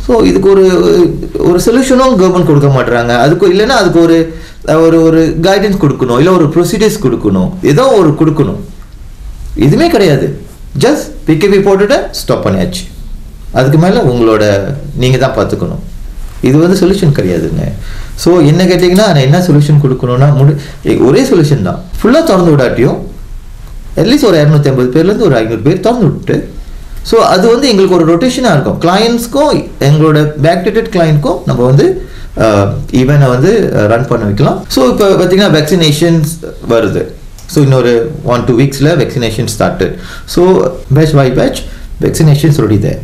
ஸோ இதுக்கு ஒரு ஒரு சொல்யூஷனும் கவர்மெண்ட் கொடுக்க மாட்டுறாங்க அதுக்கு இல்லைன்னா அதுக்கு ஒரு ஒரு ஒரு கைடன்ஸ் கொடுக்கணும் இல்லை ஒரு ப்ரொசீஜர்ஸ் கொடுக்கணும் ஏதோ ஒரு கொடுக்கணும் எதுவுமே கிடையாது ஜஸ்ட் பிகேபி போட்டுட்டு ஸ்டாப் பண்ணியாச்சு அதுக்கு மேலே உங்களோட நீங்கள் தான் பார்த்துக்கணும் இது வந்து சொல்யூஷன் கிடையாதுங்க ஸோ என்ன கேட்டிங்கன்னா நான் என்ன சொல்யூஷன் கொடுக்கணும்னா முடி ஒரே சொல்யூஷன் தான் ஃபுல்லாக திறந்து விடாட்டியும் அட்லீஸ்ட் ஒரு இரநூத்தி ஐம்பது பேர்லேருந்து ஒரு ஐநூறு பேர் திறந்து விட்டு ஸோ அது வந்து எங்களுக்கு ஒரு ரொட்டேஷனாக இருக்கும் கிளையண்ட்ஸ்க்கும் எங்களோட பேக்டேட்டட் கிளைண்ட்க்கும் நம்ம வந்து ஈவெண்ட்டை வந்து ரன் பண்ண வைக்கலாம் ஸோ இப்போ பார்த்தீங்கன்னா வேக்சினேஷன்ஸ் வருது ஸோ இன்னொரு ஒன் டூ வீக்ஸில் vaccination started so batch by batch vaccinations ready there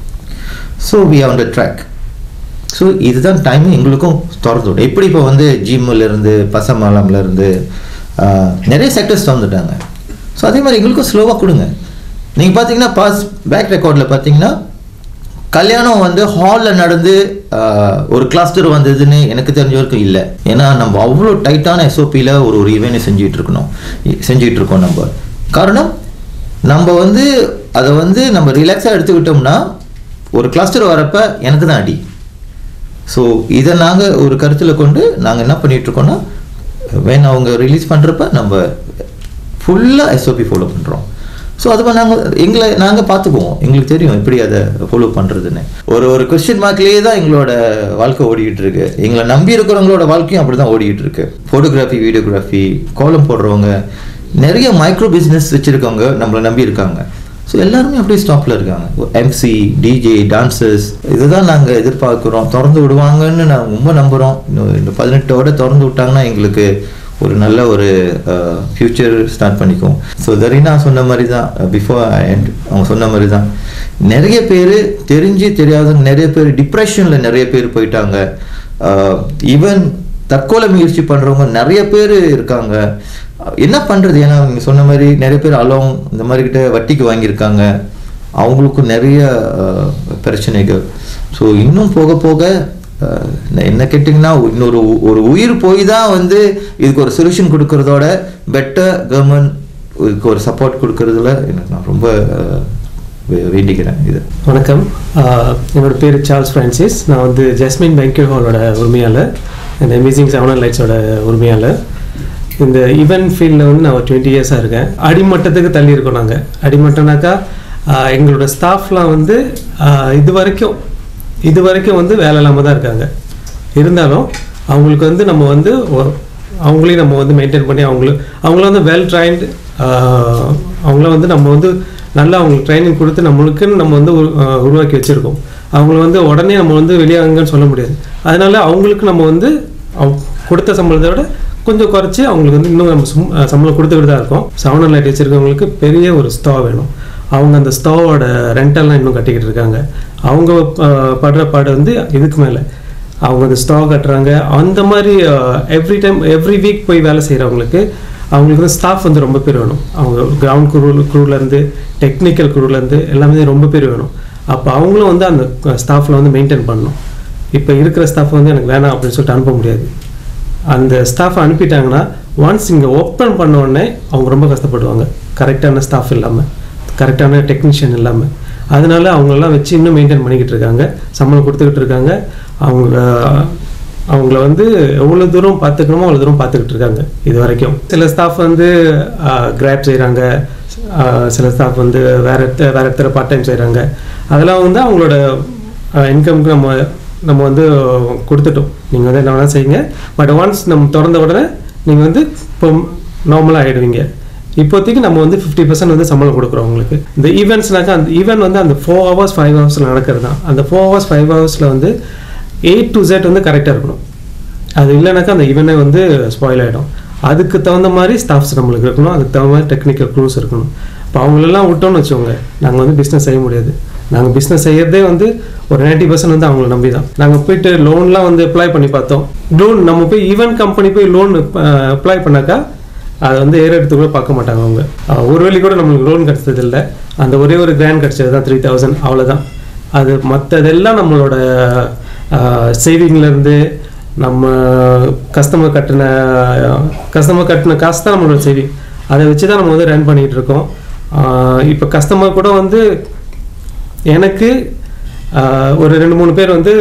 so we on the track so இதுதான் டைம் எங்களுக்கும் திறந்து விடும் எப்படி இப்போ வந்து ஜிம்மில் இருந்து பசமாலம்ல இருந்து ஆஹ், நிறைய செக்டர்ஸ் திறந்துட்டாங்க ஸோ அதே மாதிரி எங்களுக்கும் ஸ்லோவாக கொடுங்க நீங்கள் பார்த்தீங்கன்னா பாஸ் பேக் ரெக்கார்டில் பார்த்தீங்கன்னா கல்யாணம் வந்து ஹாலில் நடந்து ஆஹ், ஒரு கிளாஸ்டர் வந்ததுன்னு எனக்கு தெரிஞ்ச வரைக்கும் இல்லை ஏன்னா நம்ம அவ்வளோ டைட்டான எஸ்ஓபியில் ஒரு ஒரு ஈவெண்ட் செஞ்சுட்டு இருக்கணும் செஞ்சுட்டு இருக்கோம் நம்ம காரணம் நம்ம வந்து அதை வந்து நம்ம ரிலாக்ஸாக எடுத்துக்கிட்டோம்னா ஒரு கிளஸ்டர் வரப்ப எனக்கு தான் அடி ஸோ இதை நாங்கள் ஒரு கருத்தில் கொண்டு நாங்கள் என்ன பண்ணிட்டு இருக்கோம்னா வேன் அவங்க ரிலீஸ் பண்ணுறப்ப நம்ம ஃபுல்லாக எஸ்ஓபி ஃபாலோ பண்ணுறோம் ஸோ அது நாங்கள் எங்களை நாங்கள் பார்த்துக்குவோம் எங்களுக்கு தெரியும் எப்படி அதை ஃபாலோ பண்ணுறதுன்னு ஒரு ஒரு கொஸ்டின் மார்க்லேயே தான் எங்களோட வாழ்க்கை ஓடிக்கிட்டு இருக்கு எங்களை நம்பி இருக்கிறவங்களோட வாழ்க்கையும் அப்படி தான் ஓடிக்கிட்டு இருக்கு ஃபோட்டோகிராஃபி வீடியோகிராஃபி கோலம் போடுறவங்க நிறைய மைக்ரோ பிஸ்னஸ் வச்சுருக்கவங்க நம்மளை நம்பி இருக்காங்க ஸோ எல்லாருமே அப்படியே ஸ்டாப்பில் இருக்காங்க எம்சி டிஜே டான்சர்ஸ் இதுதான் நாங்கள் எதிர்பார்க்குறோம் திறந்து விடுவாங்கன்னு நான் ரொம்ப நம்புகிறோம் இன்னும் இந்த பதினெட்டோட திறந்து விட்டாங்கன்னா எங்களுக்கு ஒரு நல்ல ஒரு ஃப்யூச்சர் ஸ்டார்ட் பண்ணிக்குவோம் ஸோ தரீனா சொன்ன மாதிரி தான் பிஃபோர் அண்ட் அவங்க சொன்ன மாதிரி தான் நிறைய பேர் தெரிஞ்சு தெரியாதவங்க நிறைய பேர் டிப்ரெஷனில் நிறைய பேர் போயிட்டாங்க ஈவன் தற்கொலை முயற்சி பண்ணுறவங்க நிறைய பேர் இருக்காங்க என்ன பண்ணுறது ஏன்னா நீங்க சொன்ன மாதிரி நிறைய பேர் அலோங் இந்த மாதிரி கிட்ட வட்டிக்கு வாங்கியிருக்காங்க அவங்களுக்கும் நிறைய அஹ், பிரச்சனைகள் ஸோ இன்னும் போக போக அஹ், நான் என்ன கேட்டிங்கன்னா இன்னொரு உ- ஒரு உயிர் போய் தான் வந்து இதுக்கு ஒரு சொல்யூஷன் கொடுக்கறதோட பெட்டர் கவர்மெண்ட் இதுக்கு ஒரு சப்போர்ட் கொடுக்கறதுல எனக்கு நான் ரொம்ப அஹ், வே- வேண்டிக்கிறேன் இது வணக்கம் ஆஹ் என்னோட பேர் சார்ல்ஸ் ஃப்ரான்சிஸ் நான் வந்து ஜஸ்மின் பேங்க்யூ ஹாலோட உரிமையாளர் இந்த அமேசிங் செவன் லைட்ஸோட உரிமையாளர் இந்த ஈவெண்ட் ஃபீல்டில் வந்து நான் ஒரு டுவெண்ட்டி இயர்ஸாக இருக்கேன் அடிமட்டத்துக்கு தள்ளி இருக்கோம் நாங்கள் அடிமட்டம்னாக்கா ஆஹ் எங்களோட ஸ்டாஃப்லாம் வந்து ஆஹ் இது வரைக்கும் இது வரைக்கும் வந்து வேலை இல்லாமல் தான் இருக்காங்க இருந்தாலும் அவங்களுக்கு வந்து நம்ம வந்து ஒ- அவங்களையும் நம்ம வந்து மெயின்டைன் பண்ணி அவங்களும் அவங்கள வந்து வெல் ட்ரைன்டு அவங்கள வந்து நம்ம வந்து நல்லா அவங்களுக்கு ட்ரைனிங் கொடுத்து நம்மளுக்குன்னு நம்ம வந்து உரு- ஆஹ் உருவாக்கி வச்சுருக்கோம் அவங்கள வந்து உடனே நம்ம வந்து வெளியாகுங்கன்னு சொல்ல முடியாது அதனால அவங்களுக்கு நம்ம வந்து அவங்க கொடுத்த சம்பளத்தை விட கொஞ்சம் குறைச்சி அவங்களுக்கு வந்து இன்னும் நம்ம சும் ஆஹ் சம்பளம் கொடுத்துக்கிட்டு தான் இருக்கோம் செவன் லைட் வச்சுருக்கவங்களுக்கு பெரிய ஒரு ஸ்டவ் வேணும் அவங்க அந்த ஸ்டவோட ரெண்டெல்லாம் இன்னும் கட்டிக்கிட்டு இருக்காங்க அவங்க ஆஹ் படுற பாடு வந்து இதுக்கு மேலே அவங்க அந்த ஸ்டாக் கட்டுறாங்க அந்த மாதிரி எவ்ரி டைம் எவ்ரி வீக் போய் வேலை செய்கிறவங்களுக்கு அவங்களுக்கு வந்து ஸ்டாஃப் வந்து ரொம்ப பேர் வேணும் அவங்க கிரவுண்ட் குரூ குரூலேருந்து டெக்னிக்கல் குரூலேருந்து எல்லாமே ரொம்ப பேர் வேணும் அப்போ அவங்களும் வந்து அந்த ஸ்டாஃபில் வந்து மெயின்டைன் பண்ணணும் இப்போ இருக்கிற ஸ்டாஃப் வந்து எனக்கு வேணாம் அப்படின்னு சொல்லிட்டு அனுப்ப முடியாது அந்த ஸ்டாஃப் அனுப்பிட்டாங்கன்னா ஒன்ஸ் இங்கே ஓப்பன் பண்ண உடனே அவங்க ரொம்ப கஷ்டப்படுவாங்க கரெக்டான ஸ்டாஃப் இல்லாமல் கரெக்டான டெக்னீஷியன் இல்லாமல் அதனால அவங்களெல்லாம் வச்சு இன்னும் மெயின்டைன் பண்ணிக்கிட்டு இருக்காங்க சம்பளம் கொடுத்துக்கிட்டு இருக்காங்க அவங்க அவங்கள வந்து எவ்வளோ தூரம் பார்த்துக்கணுமோ அவ்வளோ தூரம் பார்த்துக்கிட்டு இருக்காங்க இது வரைக்கும் சில ஸ்டாஃப் வந்து கிராப் செய்கிறாங்க சில ஸ்டாஃப் வந்து வேற இடத்த வேற இடத்துல பார்ட் டைம் செய்கிறாங்க அதெல்லாம் வந்து அவங்களோட இன்கம்க்கு நம்ம நம்ம வந்து கொடுத்துட்டோம் நீங்கள் வந்து என்ன வேணால் செய்யுங்க பட் ஒன்ஸ் நம்ம திறந்த உடனே நீங்கள் வந்து இப்போ நார்மலாக ஆகிடுவீங்க இப்போதைக்கு நம்ம வந்து ஃபிஃப்டி பர்சன்ட் வந்து சம்பளம் கொடுக்குறோம் உங்களுக்கு இந்த ஈவெண்ட்ஸ்னாக்கா அந்த ஈவெண்ட் வந்து அந்த ஃபோர் ஹவர்ஸ் ஃபைவ் ஹவர்ஸில் நடக்கிறது தான் அந்த ஃபோர் ஹவர்ஸ் ஃபைவ் ஹவர்ஸில் வந்து ஏ டு Z வந்து கரெக்டாக இருக்கணும் அது இல்லைனாக்கா அந்த ஈவெண்ட்டே வந்து ஸ்பாயில் ஆகிடும் அதுக்கு தகுந்த மாதிரி ஸ்டாஃப்ஸ் நம்மளுக்கு இருக்கணும் அதுக்கு தகுந்த மாதிரி டெக்னிக்கல் க்ரூஸ் இருக்கணும் இப்போ அவங்களெல்லாம் விட்டோம்னு வச்சுக்கோங்க நாங்கள் வந்து பிஸ்னஸ் செய்ய முடியாது நாங்கள் பிஸ்னஸ் செய்யறதே வந்து ஒரு 90% பர்சன்ட் வந்து அவங்கள நம்பி தான் நாங்கள் போயிட்டு லோன்லாம் வந்து அப்ளை பண்ணி பார்த்தோம் லோன் நம்ம போய் ஈவென்ட் கம்பெனி போய் லோன் அப்ளை பண்ணாக்கா அதை வந்து ஏற எடுத்து கூட பார்க்க மாட்டாங்க அவங்க அஹ் ஒரு வேளை கூட நம்மளுக்கு லோன் கிடைச்சது இல்லை அந்த ஒரே ஒரு கிராண்ட் கிடைச்சது தான் த்ரீ தௌசண்ட் அவ்வளோதான் அது மற்றதெல்லாம் நம்மளோட சேவிங்லேருந்து நம்ம கஸ்டமர் கட்டின கஸ்டமர் கட்டின காசு தான் நம்மளோட சேவிங் அதை வச்சு தான் நம்ம வந்து ரன் பண்ணிகிட்டு இருக்கோம் இப்போ கஸ்டமர் கூட வந்து எனக்கு ஆஹ் ஒரு ரெண்டு மூணு பேர் வந்து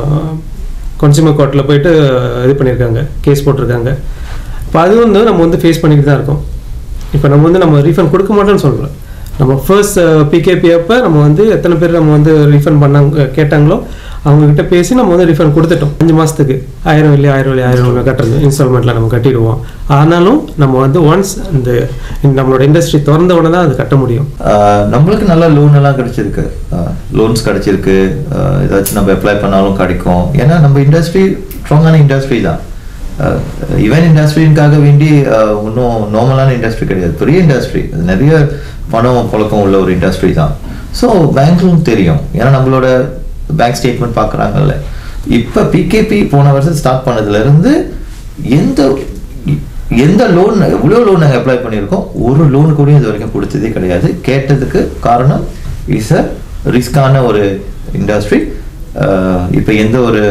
கன்சியூமர் கோர்ட்டில் போயிட்டு இது பண்ணியிருக்காங்க கேஸ் போட்டிருக்காங்க இப்போ அது வந்து நம்ம வந்து ஃபேஸ் பண்ணிட்டு தான் இருக்கோம் இப்போ நம்ம வந்து நம்ம ரீஃபண்ட் கொடுக்க மாட்டோம்னு சொல்கிறோம் நம்ம ஃபர்ஸ்ட் பிகேபி அப்போ நம்ம வந்து எத்தனை பேர் நம்ம வந்து ரீஃபண்ட் பண்ணாங்க கேட்டாங்களோ அவங்கக்கிட்ட பேசி நம்ம வந்து ரீஃபண்ட் கொடுத்துட்டோம் அஞ்சு மாதத்துக்கு ஆயிரம் வெள்ளி ஆயிரம் வெள்ளி ஆயிரம் வெள்ளி கட்டுறது இன்ஸ்டால்மெண்ட்டில் நம்ம கட்டிடுவோம் ஆனாலும் நம்ம வந்து ஒன்ஸ் இந்த இந்த நம்மளோட இண்டஸ்ட்ரி திறந்த உடனே தான் அது கட்ட முடியும் ஆஹ் நம்மளுக்கு நல்ல லோன் எல்லாம் கிடைச்சிருக்கு லோன்ஸ் கிடைச்சிருக்கு ஆஹ் ஏதாச்சும் நம்ம அப்ளை பண்ணாலும் கிடைக்கும் ஏன்னா நம்ம இண்டஸ்ட்ரி ஸ்ட்ராங்கான இண்டஸ்ட்ரி தான் ஈவன் இண்டஸ்ட்ரிக்காக வேண்டி ஆஹ் ஒன்றும் நார்மலான இண்டஸ்ட்ரி கிடையாது பெரிய இண்டஸ்ட்ரி நிறைய பணம் புழக்கம் உள்ள ஒரு இண்டஸ்ட்ரி தான் ஸோ பேங்க்கும் தெரியும் ஏன்னா நம்மளோட பேங்க் ஸ்டேட்மெண்ட் பார்க்குறாங்கல்ல இப்போ பிகேபி போன வருஷம் ஸ்டார்ட் பண்ணதுலேருந்து எந்த எந்த லோன் எவ்வளோ லோன் நாங்கள் அப்ளை பண்ணியிருக்கோம் ஒரு லோன் கூட இது வரைக்கும் கொடுத்ததே கிடையாது கேட்டதுக்கு காரணம் இஸ் அ ரிஸ்கான ஒரு இண்டஸ்ட்ரி இப்போ எந்த ஒரு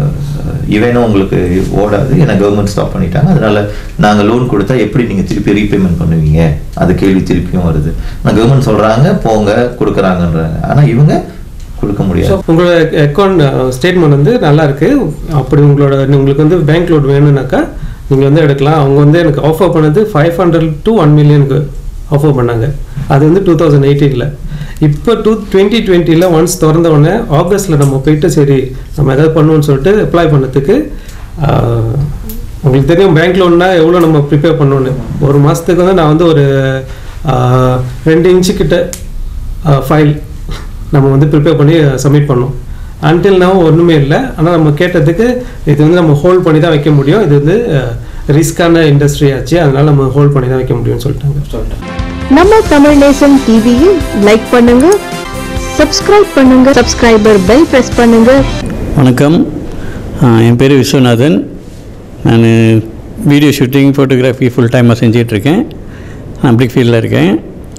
இவனும் உங்களுக்கு ஓடாது ஏன்னா கவர்மெண்ட் ஸ்டாப் பண்ணிட்டாங்க அதனால நாங்கள் லோன் கொடுத்தா எப்படி நீங்கள் திருப்பி ரீபேமெண்ட் பண்ணுவீங்க அது கேள்வி திருப்பியும் வருது ஆனால் கவர்மெண்ட் சொல்கிறாங்க போங்க கொடுக்குறாங்கன்றாங்க ஆனால் இவங்க கொடுக்க முடியாது உங்களோட அக்கௌண்ட் ஸ்டேட்மெண்ட் வந்து நல்லா இருக்கு அப்படி உங்களோட உங்களுக்கு வந்து பேங்க் லோன் வேணும்னாக்கா நீங்கள் வந்து எடுக்கலாம் அவங்க வந்து எனக்கு ஆஃபர் பண்ணது ஃபைவ் ஹண்ட்ரட் டு ஒன் மில்லியனுக்கு ஆஃபர் பண்ணாங்க அது வந்து டூ தௌசண்ட் எயிட்டீனில் இப்போ டூ டுவெண்ட்டி டுவெண்ட்டியில் ஒன்ஸ் திறந்த உடனே ஆகஸ்ட்டில் நம்ம போயிட்டு சரி நம்ம எதாவது பண்ணுவோம்னு சொல்லிட்டு அப்ளை பண்ணதுக்கு ஆஹ், உங்களுக்கு தெரியும் பேங்க் லோன்னா எவ்வளோ நம்ம ப்ரிப்பேர் பண்ணணும்னு ஒரு மாதத்துக்கு வந்து நான் வந்து ஒரு ஆஹ், ரெண்டு இன்ச்சு கிட்ட ஃபைல் நம்ம வந்து ப்ரிப்பேர் பண்ணி சப்மிட் பண்ணோம் அன்டில் now ஒன்றுமே இல்லை ஆனால் நம்ம கேட்டதுக்கு இது வந்து நம்ம ஹோல்ட் பண்ணி தான் வைக்க முடியும் இது வந்து ரிஸ்கான இண்டஸ்ட்ரி ஆச்சு அதனால நம்ம ஹோல்ட் பண்ணி தான் வைக்க முடியும்னு சொல்லிட்டாங்க சொல்லிட்டாங்க நம்ம தமிழ் நேசன் டிவியை லைக் பண்ணுங்க சப்ஸ்கிரைப் பண்ணுங்க சப்ஸ்கிரைபர் பெல் பிரஸ் பண்ணுங்க வணக்கம் ஆ, என் பேர் விஸ்வநாதன் நான் வீடியோ ஷூட்டிங் ஃபோட்டோகிராஃபி ஃபுல் டைமாக செஞ்சிட்ருக்கேன் நான் பிரிக் ஃபீல்டில் இருக்கேன்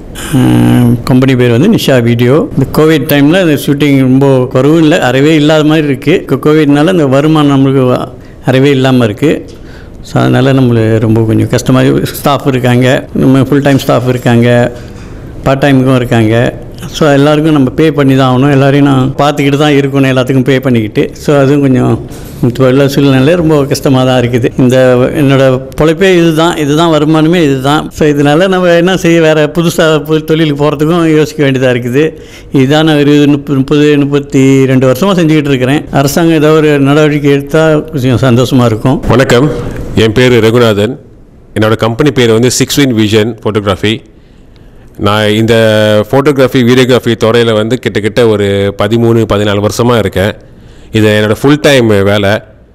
கம்பெனி பேர் வந்து நிஷா வீடியோ இந்த கோவிட் டைமில் இந்த ஷூட்டிங் ரொம்ப குறவும் இல்லை அறவே இல்லாத மாதிரி இருக்குது இப்போ கோவிட்னால இந்த வருமானம் நம்மளுக்கு வ- அறவே இல்லாமல் இருக்குது ஸோ அதனால் நம்மளுக்கு ரொம்ப கொஞ்சம் கஷ்டமாக ஸ்டாஃப் இருக்காங்க நம்ம ஃபுல் டைம் ஸ்டாஃப் இருக்காங்க பார்ட் டைமுக்கும் இருக்காங்க ஸோ எல்லாருக்கும் நம்ம பே பண்ணி தான் ஆகணும் எல்லாரையும் நான் பார்த்துக்கிட்டு தான் இருக்கணும் எல்லாத்துக்கும் பே பண்ணிக்கிட்டு ஸோ அதுவும் கொஞ்சம் இப்போ உள்ள சூழ்நிலை ரொம்ப கஷ்டமாக தான் இருக்குது இந்த என்னோட பொழைப்பே இதுதான் இதுதான் வருமானமே இதுதான் ஸோ இதனால் நம்ம என்ன செய்ய வேறு புதுசாக புது தொழிலுக்கு போகிறதுக்கும் யோசிக்க வேண்டியதாக இருக்குது இதுதான் நான் ஒரு முப்பது முப்பது முப்பத்தி ரெண்டு வருஷமாக செஞ்சுக்கிட்டு இருக்கிறேன் அரசாங்கம் ஏதோ ஒரு நடவடிக்கை எடுத்தால் கொஞ்சம் சந்தோஷமாக இருக்கும் வணக்கம் என் பேர் ரகுநாதன் என்னோட கம்பெனி பேர் வந்து சிக்ஸ் வின் விஷன் ஃபோட்டோகிராஃபி நான் இந்த ஃபோட்டோகிராஃபி வீடியோகிராஃபி துறையில் வந்து கிட்டத்தட்ட ஒரு பதிமூணு பதினாலு வருஷமாக இருக்கேன் இது என்னோடய ஃபுல் டைம் வேலை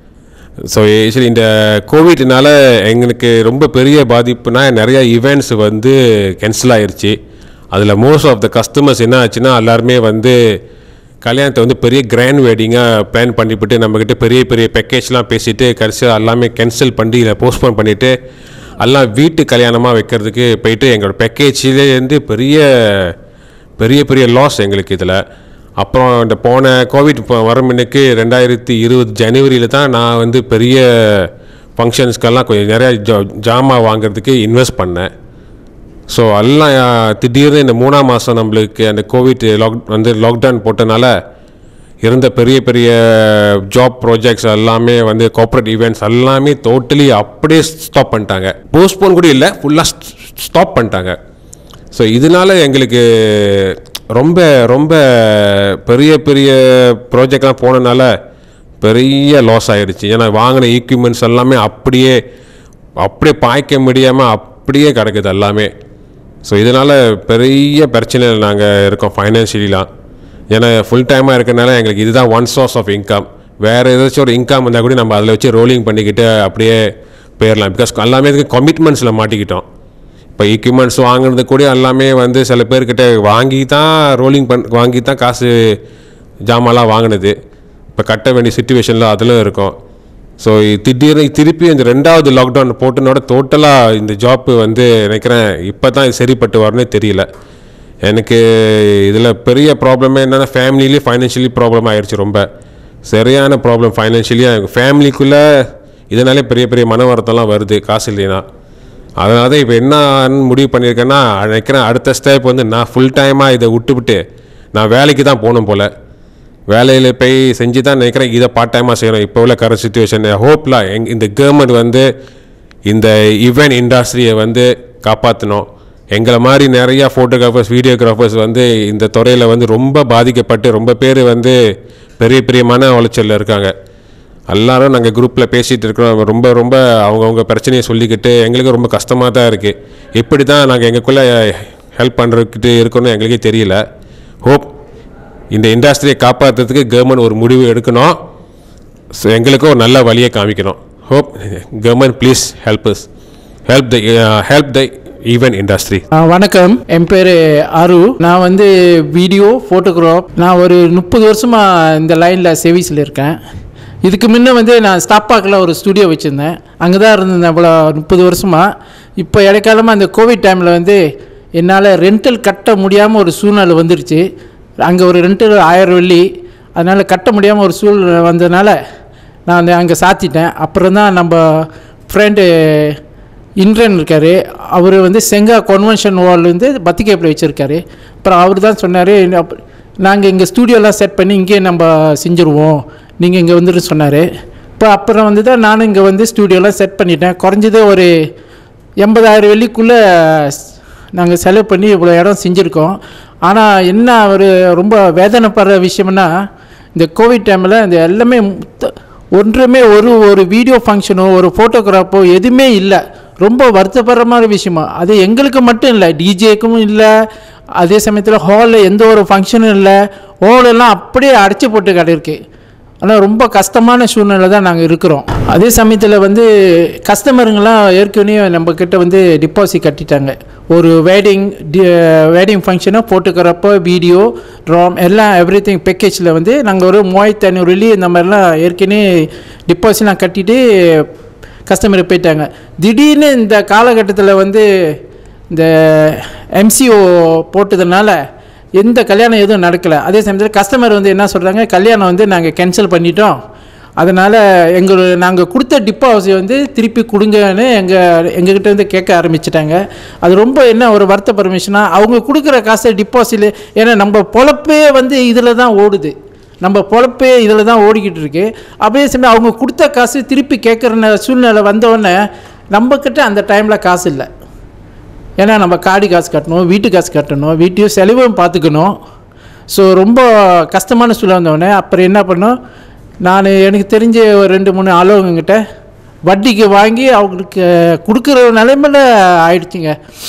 ஸோ ஆக்சுவலி இந்த கோவிட்னால எங்களுக்கு ரொம்ப பெரிய பாதிப்புனா நிறைய ஈவெண்ட்ஸ் வந்து கேன்சல் ஆயிருச்சு அதில் மோஸ்ட் ஆஃப் த கஸ்டமர்ஸ் என்ன ஆச்சுன்னா எல்லாருமே வந்து கல்யாணத்தை வந்து பெரிய கிராண்ட் வெட்டிங்காக பிளான் பண்ணிவிட்டு நம்மக்கிட்ட பெரிய பெரிய பேக்கேஜ்லாம் பேசிட்டு கடைசியாக எல்லாமே கேன்சல் பண்ணி இதை போஸ்ட்போன் பண்ணிவிட்டு எல்லாம் வீட்டு கல்யாணமாக வைக்கிறதுக்கு போயிட்டு எங்களோட பேக்கேஜ்லேருந்து பெரிய பெரிய பெரிய லாஸ் எங்களுக்கு இதில் அப்புறம் இந்த போன கோவிட் இப்போ வரமின்னுக்கு ரெண்டாயிரத்தி இருபது ஜனவரியில் தான் நான் வந்து பெரிய ஃபங்க்ஷன்ஸ்க்கெல்லாம் கொஞ்சம் நிறையா ஜா ஜாமா வாங்குறதுக்கு இன்வெஸ்ட் பண்ணேன் ஸோ எல்லாம் திடீர்னு இந்த மூணாம் மாதம் நம்மளுக்கு அந்த கோவிட் லாக் வந்து லாக்டவுன் போட்டனால இருந்த பெரிய பெரிய ஜாப் ப்ராஜெக்ட்ஸ் எல்லாமே வந்து கார்ப்பரேட் ஈவெண்ட்ஸ் எல்லாமே டோட்டலி அப்படியே ஸ்டாப் பண்ணிட்டாங்க போஸ்ட்போன் கூட இல்லை ஃபுல்லாக ஸ்டாப் பண்ணிட்டாங்க ஸோ இதனால எங்களுக்கு ரொம்ப ரொம்ப பெரிய பெரிய ப்ராஜெக்ட்லாம் போனனால பெரிய லாஸ் ஆயிடுச்சு ஏன்னா வாங்கின ஈக்யூப்மெண்ட்ஸ் எல்லாமே அப்படியே அப்படியே பாய்க்க முடியாமல் அப்படியே கிடக்குது எல்லாமே ஸோ இதனால் பெரிய பிரச்சனையில் நாங்கள் இருக்கோம் ஃபைனான்ஷியலிலாம் ஏன்னா ஃபுல் டைமாக இருக்கறனால எங்களுக்கு இதுதான் ஒன் சோர்ஸ் ஆஃப் இன்கம் வேறு ஏதாச்சும் ஒரு இன்கம் இருந்தால் கூட நம்ம அதில் வச்சு ரோலிங் பண்ணிக்கிட்டு அப்படியே போயிடலாம் பிகாஸ் எல்லாமே இதுக்கு கமிட்மெண்ட்ஸில் மாட்டிக்கிட்டோம் இப்போ எக்யூப்மெண்ட்ஸ் வாங்குறது கூட எல்லாமே வந்து சில பேர்கிட்ட வாங்கி தான் ரோலிங் பண் வாங்கி தான் காசு ஜாமான்லாம் வாங்கினது இப்போ கட்ட வேண்டிய சுச்சுவேஷனில் அதிலும் இருக்கும் ஸோ திடீர்னு திருப்பி இந்த ரெண்டாவது லாக்டவுன் போட்டனோட டோட்டலாக இந்த ஜாப்பு வந்து நினைக்கிறேன் இப்போ தான் இது சரிப்பட்டு வரணும்னே தெரியல எனக்கு இதில் பெரிய ப்ராப்ளமே என்னென்னா ஃபேமிலிலேயே ஃபைனான்ஷியலி ப்ராப்ளம் ஆயிடுச்சு ரொம்ப சரியான ப்ராப்ளம் ஃபைனான்ஷியலியாக எனக்கு ஃபேமிலிக்குள்ளே இதனாலே பெரிய பெரிய மன வருத்தம்லாம் வருது காசு இல்லைன்னா அதனால தான் இப்போ என்ன முடிவு பண்ணியிருக்கேன்னா நினைக்கிறேன் அடுத்த ஸ்டெப் வந்து நான் ஃபுல் டைமாக இதை விட்டுவிட்டு நான் வேலைக்கு தான் போகணும் போல் வேலையில் போய் செஞ்சு தான் நினைக்கிறேன் இதை பார்ட் டைமாக செய்கிறோம் இப்போ உள்ள கரண்ட் சுச்சுவேஷன் ஹோப்லாம் எங் இந்த கவர்மெண்ட் வந்து இந்த ஈவெண்ட் இண்டஸ்ட்ரியை வந்து காப்பாற்றணும் எங்களை மாதிரி நிறையா ஃபோட்டோகிராஃபர்ஸ் வீடியோகிராஃபர்ஸ் வந்து இந்த துறையில் வந்து ரொம்ப பாதிக்கப்பட்டு ரொம்ப பேர் வந்து பெரிய பெரிய மன உளைச்சலில் இருக்காங்க எல்லாரும் நாங்கள் குரூப்பில் பேசிகிட்டு இருக்கிறோம் ரொம்ப ரொம்ப அவங்கவுங்க பிரச்சனையை சொல்லிக்கிட்டு எங்களுக்கு ரொம்ப கஷ்டமாக தான் இருக்குது எப்படி தான் நாங்கள் எங்களுக்குள்ளே ஹெல்ப் பண்ணுறதுக்கிட்டு இருக்கணும் எங்களுக்கே தெரியல ஹோப் இந்த இண்டஸ்ட்ரியை காப்பாற்றுறதுக்கு கவர்மெண்ட் ஒரு முடிவு எடுக்கணும் ஸோ எங்களுக்கும் ஒரு நல்ல வழியை காமிக்கணும் hope government please help us help the help the event industry ஆ, வணக்கம் என் பேர் அரு நான் வந்து வீடியோ ஃபோட்டோகிராஃப் நான் ஒரு முப்பது வருஷமாக இந்த லைனில் சர்வீஸில் இருக்கேன் இதுக்கு முன்ன வந்து நான் ஸ்டாப்பாக்கில் ஒரு ஸ்டுடியோ வச்சுருந்தேன் அங்கே தான் இருந்தேன் அவ்வளோ முப்பது வருஷமாக இப்போ இடைக்காலமாக அந்த கோவிட் டைமில் வந்து என்னால் ரெண்டல் கட்ட முடியாமல் ஒரு சூழ்நிலை வந்துருச்சு அங்கே ஒரு ரெண்டல் ஆயிரம் வெள்ளி அதனால் கட்ட முடியாமல் ஒரு சூழ்நிலை வந்ததுனால நான் வந்து அங்கே சாத்திட்டேன் அப்புறம் தான் நம்ம ஃப்ரெண்டு இந்திரன் இருக்கார் அவர் வந்து செங்கா கன்வென்ஷன் ஹால் வந்து பத்திகேப்பில் வச்சுருக்காரு அப்புறம் அவர் தான் சொன்னார் நாங்கள் இங்கே ஸ்டூடியோலாம் செட் பண்ணி இங்கேயே நம்ம செஞ்சுருவோம் நீங்கள் இங்கே வந்துட்டு சொன்னார் இப்போ அப்புறம் வந்து தான் நானும் இங்கே வந்து ஸ்டூடியோலாம் செட் பண்ணிட்டேன் குறைஞ்சது ஒரு எண்பதாயிரம் வெள்ளிக்குள்ளே நாங்கள் செலவு பண்ணி இவ்வளோ இடம் செஞ்சுருக்கோம் ஆனால் என்ன ஒரு ரொம்ப வேதனைப்படுற விஷயம்னா இந்த கோவிட் டைமில் இந்த எல்லாமே முத்த- ஒன்றுமே ஒரு ஒரு வீடியோ ஃபங்க்ஷனோ ஒரு ஃபோட்டோகிராஃபோ எதுவுமே இல்லை ரொம்ப வருத்தப்படுற மாதிரி விஷயமா அது எங்களுக்கு மட்டும் இல்லை டிஜேக்கும் இல்லை அதே சமயத்தில் ஹாலில் எந்த ஒரு ஃபங்க்ஷனும் இல்லை ஹாலெல்லாம் அப்படியே அடைச்சி போட்டு கிடக்கு ஆனால் ரொம்ப கஷ்டமான சூழ்நிலை தான் நாங்கள் இருக்கிறோம் அதே சமயத்தில் வந்து கஸ்டமருங்கெல்லாம் ஏற்கனவே நம்ம கிட்ட வந்து டிபாசிட் கட்டிட்டாங்க ஒரு வெட்டிங் வெட்டிங் ஃபங்க்ஷனோ ஃபோட்டோகிராஃபோ வீடியோ ட்ராம் எல்லாம் எவ்ரி திங் பேக்கேஜில் வந்து நாங்கள் ஒரு மூவாயிரத்து ஐநூறு வெள்ளி இந்த மாதிரிலாம் ஏற்கனவே டிபாசிட்லாம் கட்டிட்டு கஸ்டமர் போயிட்டாங்க திடீர்னு இந்த காலகட்டத்தில் வந்து இந்த எம்சிஓ போட்டதுனால எந்த கல்யாணம் எதுவும் நடக்கலை அதே சமயத்தில் கஸ்டமர் வந்து என்ன சொல்கிறாங்க கல்யாணம் வந்து நாங்கள் கேன்சல் பண்ணிட்டோம் அதனால் எங்கள் நாங்கள் கொடுத்த டிப்பாசிட் வந்து திருப்பி கொடுங்கன்னு எங்கள் எங்ககிட்ட வந்து கேட்க ஆரம்பிச்சிட்டாங்க அது ரொம்ப என்ன ஒரு வருத்த பர்மிஷனாக அவங்க கொடுக்குற காசை டிப்பாசிட் ஏன்னா நம்ம பொழப்பே வந்து இதில் தான் ஓடுது நம்ம பொழப்பே இதில் தான் ஓடிக்கிட்டு இருக்கு அப்படியே சமயம் அவங்க கொடுத்த காசு திருப்பி கேட்குற சூழ்நிலை வந்தோடனே நம்மக்கிட்ட அந்த டைமில் காசு இல்லை ஏன்னா நம்ம காடி காசு கட்டணும் வீட்டு காசு கட்டணும் வீட்டையும் செலவும் பார்த்துக்கணும் ஸோ ரொம்ப கஷ்டமான சூழ்நிலை வந்தோடனே அப்புறம் என்ன பண்ணோம் நான் எனக்கு தெரிஞ்ச ஒரு ரெண்டு மூணு ஆளுங்கக்கிட்ட வட்டிக்கு வாங்கி அவங்களுக்கு கொடுக்குற நிலைமையில் ஆயிடுச்சுங்க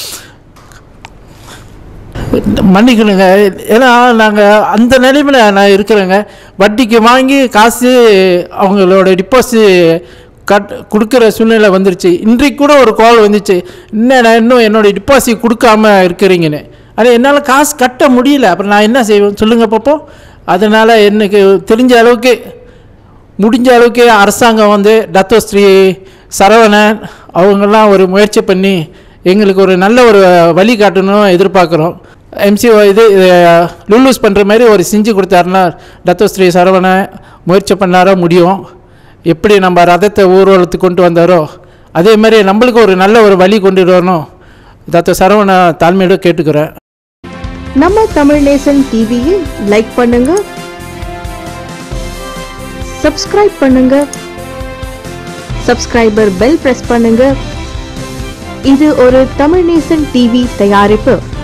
மன்னிக்கணுங்க ஏன்னா நாங்கள் அந்த நிலைமையில் நான் இருக்கிறேங்க வட்டிக்கு வாங்கி காசு அவங்களோட டிபாசிட் கட் கொடுக்குற சூழ்நிலை வந்துருச்சு இன்றைக்கு கூட ஒரு கால் வந்துச்சு என்ன இன்னும் என்னோட டிபாசிட் கொடுக்காம இருக்கிறீங்கன்னு ஆனால் என்னால் காசு கட்ட முடியல அப்புறம் நான் என்ன செய்வேன் சொல்லுங்கள் பார்ப்போம் அதனால் எனக்கு தெரிஞ்ச அளவுக்கு முடிஞ்ச அளவுக்கு அரசாங்கம் வந்து டத்தோஸ்ரீ சரவணன் அவங்கெல்லாம் ஒரு முயற்சி பண்ணி எங்களுக்கு ஒரு நல்ல ஒரு வழி காட்டணும் எதிர்பார்க்குறோம் எம்சி இது அஹ், லுல்லூஸ் பண்ணுற மாதிரி ஒரு செஞ்சு கொடுத்தாருன்னா டத்தோஸ்ரீ சரவணன் முயற்சி பண்ணாரோ முடியும் எப்படி நம்ம ரதத்தை ஊர்வலத்துக்கு கொண்டு வந்தாரோ அதே மாதிரி நம்மளுக்கு ஒரு நல்ல ஒரு வழி கொண்டு வரணும் தத்த சரவண தாழ்மையோட கேட்டுக்கிறேன் நம்ம தமிழ் நேசன் டிவியை லைக் பண்ணுங்க சப்ஸ்கிரைப் பண்ணுங்க சப்ஸ்கிரைபர் பெல் பிரஸ் பண்ணுங்க இது ஒரு தமிழ் நேசன் டிவி தயாரிப்பு